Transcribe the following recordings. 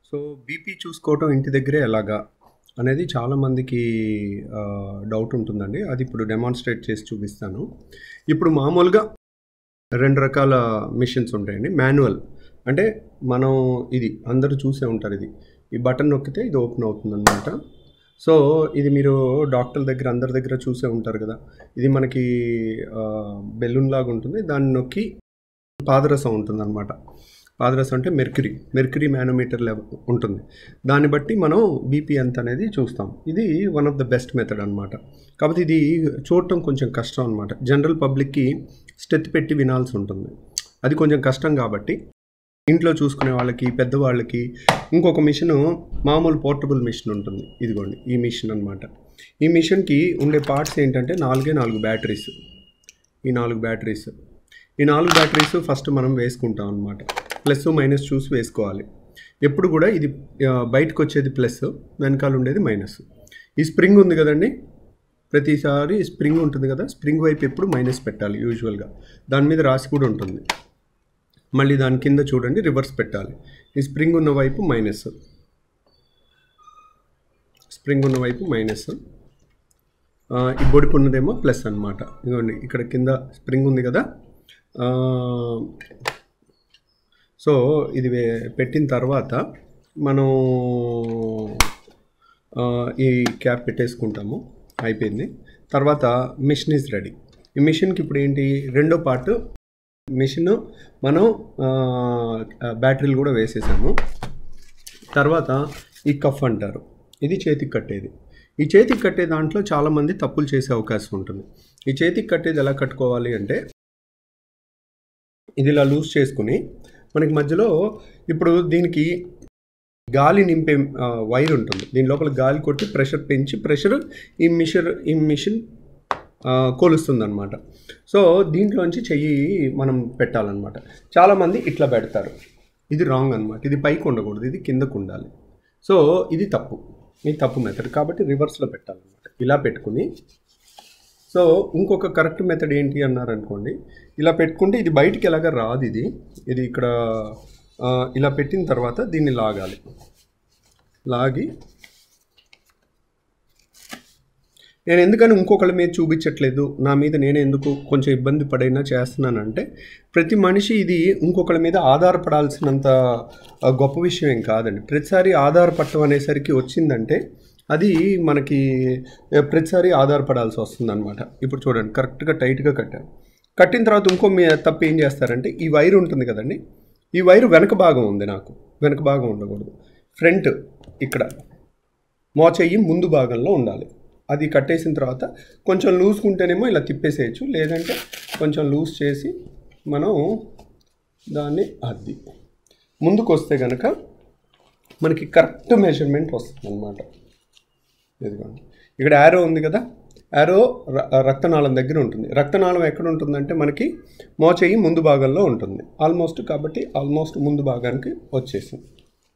so BP చూసుకోవటం ఇంటి దగ్గరే ఎలాగా అనేది చాలామందికి డౌట్ ఉంటుందండి అది ఇప్పుడు డెమాన్స్ట్రేట్ చేసి చూపిస్తాను ఇప్పుడు మామూలుగా రెండు రకాల మిషన్స్ ఉంటాయండి మాన్యువల్ అంటే మనం ఇది అందరూ చూసే ఉంటారు ఇది ఈ బటన్ నొక్కితే ఇది ఓపెన్ అవుతుందన్నమాట సో ఇది మీరు డాక్టర్ దగ్గర అందరి దగ్గర చూసే ఉంటారు కదా ఇది మనకి బెలూన్ లాగా ఉంటుంది దాన్ని నొక్కి పాదరసం ఉంటుంది అనమాట పాదరసం అంటే మెర్క్యూరీ మెర్క్యూరీ మ్యానోమీటర్ లెవెల్ ఉంటుంది దాన్ని బట్టి మనం బీపీ ఎంత అనేది చూస్తాం ఇది one of the best method అనమాట కాబట్టి ఇది చూడటం కొంచెం కష్టం అనమాట జనరల్ పబ్లిక్కి స్టెత్ పెట్టి వినాల్సి ఉంటుంది అది కొంచెం కష్టం కాబట్టి ఇంట్లో చూసుకునే వాళ్ళకి పెద్దవాళ్ళకి ఇంకొక మిషన్ మామూలు పోర్టబుల్ మిషన్ ఉంటుంది ఇదిగోండి ఈ మిషన్ అనమాట ఈ మిషన్కి ఉండే పార్ట్స్ ఏంటంటే నాలుగే నాలుగు బ్యాటరీస్ ఈ నాలుగు బ్యాటరీస్ ఈ నాలుగు బ్యాటరీస్ ఫస్ట్ మనం వేసుకుంటాం అనమాట ప్లస్ మైనస్ చూసి వేసుకోవాలి ఎప్పుడు కూడా ఇది ఆ, బయటకు వచ్చేది ప్లస్ వెనకాల ఉండేది మైనస్ ఈ స్ప్రింగ్ ఉంది కదండి ప్రతిసారి స్ప్రింగ్ ఉంటుంది కదా స్ప్రింగ్ వైపు ఎప్పుడు మైనస్ పెట్టాలి యూజువల్గా దాని మీద రాసి కూడా ఉంటుంది మళ్ళీ దాని కింద చూడండి రివర్స్ పెట్టాలి ఈ స్ప్రింగ్ ఉన్న వైపు మైనస్ స్ప్రింగ్ ఉన్న వైపు మైనస్ ఆ, ఈ బొడిపు ఉన్నదేమో ప్లస్ అనమాట ఇదిగోండి ఇక్కడ కింద స్ప్రింగ్ ఉంది కదా ఆ, సో ఇది వే- పెట్టిన తర్వాత మనం ఆ, ఈ క్యాప్ పెట్టేసుకుంటాము అయిపోయింది తర్వాత మిషన్ ఈజ్ రెడీ ఈ మిషన్కి ఇప్పుడు ఏంటి రెండో పార్ట్ మిషన్ మనం ఆ, బ్యాటరీలు కూడా వేసేసాము తర్వాత ఈ కఫ్ అంటారు ఇది చేతికి కట్టేది ఈ చేతికి కట్టే దాంట్లో చాలామంది తప్పులు చేసే అవకాశం ఉంటుంది ఈ చేతికి కట్టేది ఎలా కట్టుకోవాలి అంటే ఇది ఇలా లూజ్ చేసుకుని మనకి మధ్యలో ఇప్పుడు దీనికి గాలి నింపే ఆ, వైర్ ఉంటుంది దీని లోపల గాలి కొట్టి ప్రెషర్ పెంచి ప్రెషర్ ఈ మిషన్ ఈ మిషన్ కొలుస్తుంది అనమాట సో దీంట్లోంచి చెయ్యి మనం పెట్టాలన్నమాట చాలామంది ఇట్లా పెడతారు ఇది రాంగ్ అనమాట ఇది పైకి ఉండకూడదు ఇది కిందకు ఉండాలి సో ఇది తప్పు ఇది తప్పు మెథడ్ కాబట్టి రివర్స్లో పెట్టాలన్నమాట ఇలా పెట్టుకుని సో ఇంకొక కరెక్ట్ మెథడ్ ఏంటి అన్నారనుకోండి ఇలా పెట్టుకుంటే ఇది బయటికి ఎలాగ రాదు ఇది ఇది ఇక్కడ ఆ, ఇలా పెట్టిన తర్వాత దీన్ని లాగాలి లాగి నేను ఎందుకని ఇంకొకళ్ళ మీద చూపించట్లేదు నా మీద నేను ఎందుకు కొంచెం ఇబ్బంది పడైనా చేస్తున్నానంటే ప్రతి మనిషి ఇది ఇంకొకళ్ళ మీద ఆధారపడాల్సినంత ఆ, గొప్ప విషయం ఏం కాదండి ప్రతిసారి ఆధారపడటం అనేసరికి వచ్చిందంటే అది మనకి ఆ, ప్రతిసారి ఆధారపడాల్సి వస్తుంది అనమాట ఇప్పుడు చూడండి కరెక్ట్గా టైట్గా కట్టాను కట్టిన తర్వాత ఇంకో మీ తప్పు ఏం చేస్తారంటే ఈ వైర్ ఉంటుంది కదండి ఈ వైరు వెనక భాగం ఉంది నాకు వెనక భాగం ఉండకూడదు ఫ్రంట్ ఇక్కడ మోచెయ్యి ముందు భాగంలో ఉండాలి అది కట్టేసిన తర్వాత కొంచెం లూజ్కుంటేనేమో ఇలా తిప్పేసేయచ్చు లేదంటే కొంచెం లూజ్ చేసి మనం దాన్ని అద్ది ముందుకు వస్తే కనుక మనకి కరెక్ట్ మెజర్మెంట్ వస్తుంది అనమాట ఇదిగోండి ఇక్కడ యారో ఉంది కదా యారో ర- రక్తనాళం దగ్గర ఉంటుంది రక్తనాళం ఎక్కడ ఉంటుందంటే మనకి మోచెయ్యి ముందు భాగంలో ఉంటుంది ఆల్మోస్ట్ కాబట్టి ఆల్మోస్ట్ ముందు భాగానికి వచ్చేసింది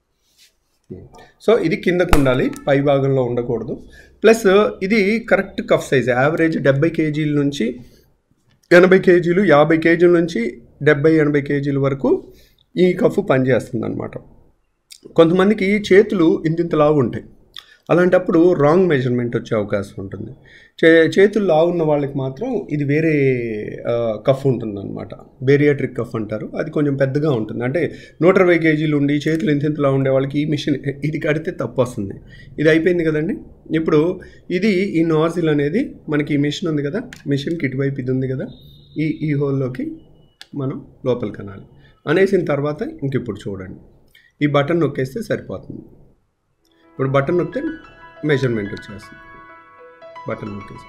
సో ఇది కిందకు ఉండాలి పై భాగంలో ఉండకూడదు ప్లస్ ఇది కరెక్ట్ కఫ్ సైజ్ యావరేజ్ డెబ్బై కేజీల నుంచి ఎనభై కేజీలు యాభై కేజీల నుంచి డెబ్బై ఎనభై కేజీల వరకు ఈ కఫ్ పనిచేస్తుంది అనమాట కొంతమందికి చేతులు ఇంతింత లావు ఉంటాయి అలాంటప్పుడు రాంగ్ మెజర్మెంట్ వచ్చే అవకాశం ఉంటుంది చే చేతులు లావు ఉన్న వాళ్ళకి మాత్రం ఇది వేరే ఆ, కఫ్ ఉంటుందన్నమాట బేరియాట్రిక్ కఫ్ అంటారు అది కొంచెం పెద్దగా ఉంటుంది అంటే నూట ఇరవై కేజీలు ఉండి చేతులు ఇంతింతలా ఉండే వాళ్ళకి ఈ మిషన్ ఇది కడితే తప్పు వస్తుంది ఇది అయిపోయింది కదండి ఇప్పుడు ఇది ఈ నాజిల్ అనేది మనకి ఈ మిషన్ ఉంది కదా మిషన్కి ఇటువైపు ఇది ఉంది కదా ఈ ఈ హోల్లోకి మనం లోపలికి కనాలి అనేసిన తర్వాత ఇంక ఇప్పుడు చూడండి ఈ బటన్ నొక్కేస్తే సరిపోతుంది ఇప్పుడు బటన్ నొక్కితే మెజర్మెంట్ వచ్చేస్తుంది బటన్ నొక్కేసి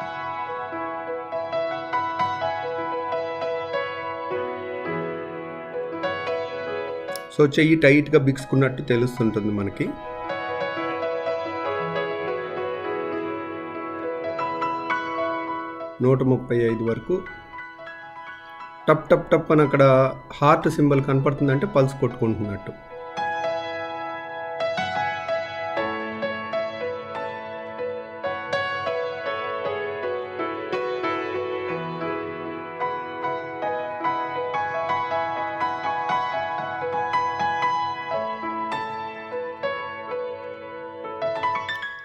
సో చెయ్యి టైట్గా బిగుసుకున్నట్టు తెలుస్తుంటుంది మనకి నూట ముప్పై ఐదు వరకు టప్ టప్ టప్ అని అక్కడ హార్ట్ సింబల్ కనపడుతుందంటే పల్స్ కొట్టుకుంటున్నట్టు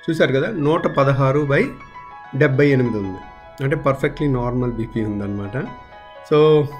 చూశారు కదా నూట పదహారు బై డెబ్బై ఎనిమిది ఉంది అంటే పర్ఫెక్ట్లీ నార్మల్ బీపీ ఉందన్నమాట సో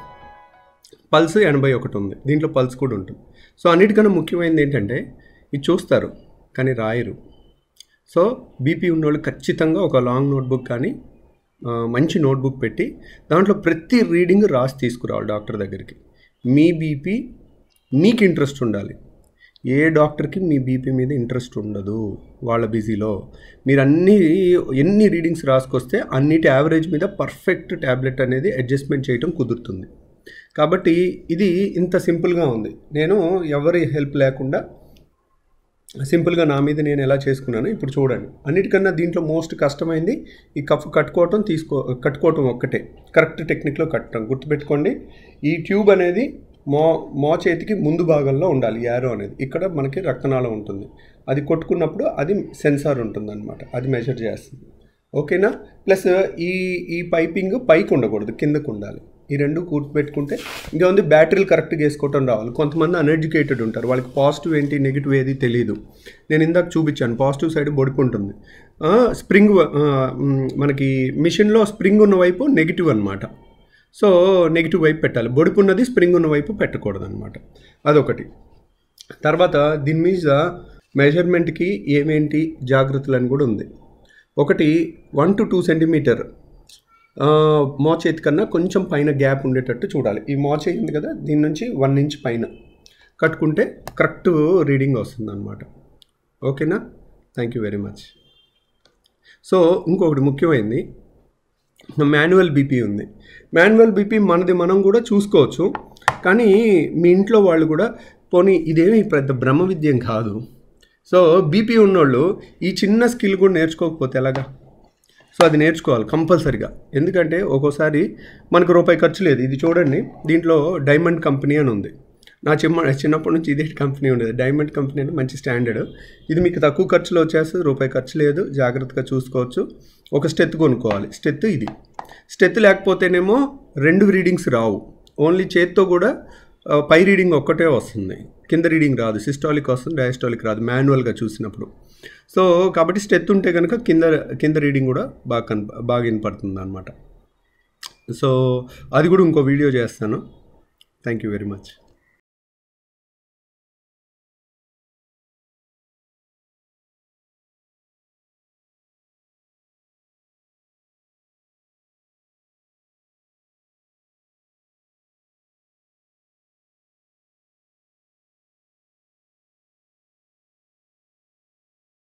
పల్స్ ఎనభై ఒకటి ఉంది దీంట్లో పల్స్ కూడా ఉంటుంది సో అన్నిటికన్నా ముఖ్యమైనది ఏంటంటే ఇది చూస్తారు కానీ రాయరు సో బీపీ ఉన్నోళ్ళు ఖచ్చితంగా ఒక లాంగ్ నోట్బుక్ కానీ ఆ, మంచి నోట్బుక్ పెట్టి దాంట్లో ప్రతి రీడింగ్ రాసి తీసుకురావాలి డాక్టర్ దగ్గరికి మీ బీపీ మీకు ఇంట్రెస్ట్ ఉండాలి ఏ డాక్టర్కి మీ బీపీ మీద ఇంట్రెస్ట్ ఉండదు వాళ్ళ బిజీలో మీరు అన్ని ఎన్ని రీడింగ్స్ రాసుకొస్తే అన్నిటి యావరేజ్ మీద పర్ఫెక్ట్ ట్యాబ్లెట్ అనేది అడ్జస్ట్మెంట్ చేయటం కుదురుతుంది కాబట్టి ఇది ఇంత సింపుల్గా ఉంది నేను ఎవరి హెల్ప్ లేకుండా సింపుల్గా నా మీద నేను ఎలా చేసుకున్నాను ఇప్పుడు చూడండి అన్నిటికన్నా దీంట్లో మోస్ట్ కష్టమైంది ఈ కఫ్ కట్టుకోవటం తీసుకో కట్టుకోవటం ఒక్కటే కరెక్ట్ టెక్నిక్లో కట్టడం గుర్తుపెట్టుకోండి ఈ ట్యూబ్ అనేది మో మో చేతికి ముందు భాగంలో ఉండాలి యారో అనేది ఇక్కడ మనకి రక్తనాళం ఉంటుంది అది కొట్టుకున్నప్పుడు అది సెన్సార్ ఉంటుంది అనమాట అది మెజర్ చేస్తుంది ఓకేనా ప్లస్ ఈ ఈ పైపింగ్ పైకి ఉండకూడదు కిందకు ఉండాలి ఈ రెండు కూర్చుపెట్టుకుంటే ఇంకా ఉంది బ్యాటరీలు కరెక్ట్గా వేసుకోవటం రావాలి కొంతమంది అన్ఎడ్యుకేటెడ్ ఉంటారు వాళ్ళకి పాజిటివ్ ఏంటి నెగిటివ్ ఏది తెలియదు నేను ఇందాక చూపించాను పాజిటివ్ సైడ్ బొడుపు ఉంటుంది ఆ, స్ప్రింగ్ ఆ, మ్, మనకి మిషన్లో స్ప్రింగ్ ఉన్న వైపు నెగిటివ్ అనమాట సో నెగిటివ్ వైపు పెట్టాలి బొడుపు ఉన్నది స్ప్రింగ్ ఉన్న వైపు పెట్టకూడదు అనమాట అదొకటి తర్వాత దీని మీద మెజర్మెంట్కి ఏమేంటి జాగ్రత్తలు అని కూడా ఉంది ఒకటి వన్ టు టూ సెంటీమీటర్ మోచేతి కన్నా కొంచెం పైన గ్యాప్ ఉండేటట్టు చూడాలి ఈ మోచేయి ఉంది కదా దీని నుంచి వన్ ఇంచ్ పైన కట్టుకుంటే కరెక్ట్ రీడింగ్ వస్తుంది అనమాట ఓకేనా thank you very much so ఇంకొకటి ముఖ్యమైనది మాన్యువల్ బీపీ ఉంది మాన్యువల్ బీపీ మనది మనం కూడా చూసుకోవచ్చు కానీ మీ ఇంట్లో వాళ్ళు కూడా పోనీ ఇదేమి పెద్ద బ్రహ్మ విద్యం కాదు సో బీపీ ఉన్నోళ్ళు ఈ చిన్న స్కిల్ కూడా నేర్చుకోకపోతే ఎలాగా సో అది నేర్చుకోవాలి కంపల్సరిగా ఎందుకంటే ఒక్కోసారి మనకు రూపాయి ఖర్చు లేదు ఇది చూడండి దీంట్లో డైమండ్ కంపెనీ అని ఉంది నా చిన్న చిన్నప్పటి నుంచి ఇదే కంపెనీ ఉండేది డైమండ్ కంపెనీ అంటే మంచి స్టాండర్డ్ ఇది మీకు తక్కువ ఖర్చులో వచ్చేస్తుంది రూపాయి ఖర్చు లేదు జాగ్రత్తగా చూసుకోవచ్చు ఒక స్టెత్ కొనుక్కోవాలి స్టెత్ ఇది స్టెత్ లేకపోతేనేమో రెండు రీడింగ్స్ రావు ఓన్లీ చేత్తో కూడా ఆ, పై రీడింగ్ ఒక్కటే వస్తుంది కింద రీడింగ్ రాదు సిస్టాలిక్ వస్తుంది డయాస్టాలిక్ రాదు మాన్యువల్గా చూసినప్పుడు సో కాబట్టి స్టెత్ ఉంటే కనుక కింద కింద రీడింగ్ కూడా బాగా కన్ బాగా వినపడుతుంది అనమాట సో అది కూడా ఇంకో వీడియో చేస్తాను థ్యాంక్ యూ వెరీ మచ్